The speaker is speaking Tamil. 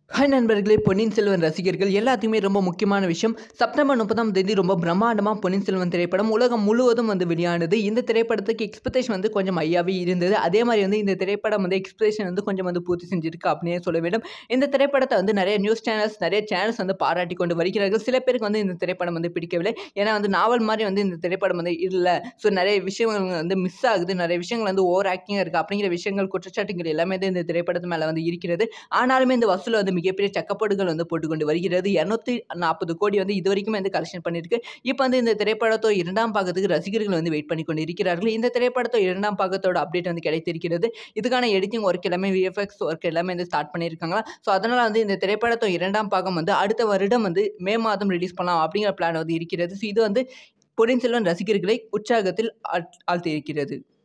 ஹாய் நண்பர்களே பொன்னியின் செல்வன் ரசிகர்கள் எல்லாத்துக்குமே ரொம்ப முக்கியமான விஷயம் செப்டம்பர் முப்பதாம் தேதி ரொம்ப பிரம்மாண்டமாக பொன்னியின் செல்வன் திரைப்படம் உலகம் முழுவதும் வந்து வெளியானது இந்த திரைப்படத்துக்கு எக்ஸ்பெக்டேஷன் வந்து கொஞ்சம் ஐயாவே இருந்தது அதே மாதிரி வந்து இந்த திரைப்படம் வந்து எக்ஸ்பெக்டேஷன் வந்து கொஞ்சம் வந்து பூர்த்தி செஞ்சிருக்கு அப்படின்னே சொல்ல வேண்டும் இந்த திரைப்படத்தை வந்து நிறைய நியூஸ் சேனல்ஸ் நிறைய சேனல்ஸ் வந்து பாராட்டி கொண்டு வருகிறார்கள் சில பேருக்கு வந்து இந்த திரைப்படம் வந்து பிடிக்கவில்லை ஏன்னா வந்து நாவல் மாதிரி வந்து இந்த திரைப்படம் வந்து இல்லை ஸோ நிறைய விஷயங்கள் வந்து மிஸ் ஆகுது நிறைய விஷயங்கள் வந்து ஓவர் ஆக்டிங்காக இருக்குது அப்படிங்கிற விஷயங்கள் குற்றச்சாட்டுகள் எல்லாமே வந்து இந்த திரைப்படத்து மேலே வந்து இருக்கிறது ஆனாலுமே இந்த வசூல் வந்து மிகப்பெரிய சக்கப்பாடுகள் வந்து போட்டுக்கொண்டு வருகிறது இரநூத்தி நாற்பது கோடி வந்து இது வரைக்கும் வந்து கலெக்ஷன் பண்ணியிருக்கு இப்போ வந்து இந்த திரைப்படத்தோட இரண்டாம் பாகத்துக்கு ரசிகர்கள் வந்து வெயிட் பண்ணி கொண்டு இருக்கிறார்கள் இந்த திரைப்படத்தோட இரண்டாம் பாகத்தோட அப்டேட் வந்து கிடைத்திருக்கிறது இதுக்கான எடிட்டிங் ஒர்க் எல்லாமே விஎஃப்எக்ஸ் ஒர்க் எல்லாமே வந்து ஸ்டார்ட் பண்ணியிருக்காங்களா ஸோ அதனால் வந்து இந்த திரைப்படத்தோட இரண்டாம் பாகம் வந்து அடுத்த வருடம் வந்து மே மாதம் ரிலீஸ் பண்ணலாம் அப்படிங்கிற பிளான் வந்து இருக்கிறது ஸோ இது வந்து பொன்னியின் செல்வன் ரசிகர்களை உற்சாகத்தில் ஆழ்த்தி இருக்கிறது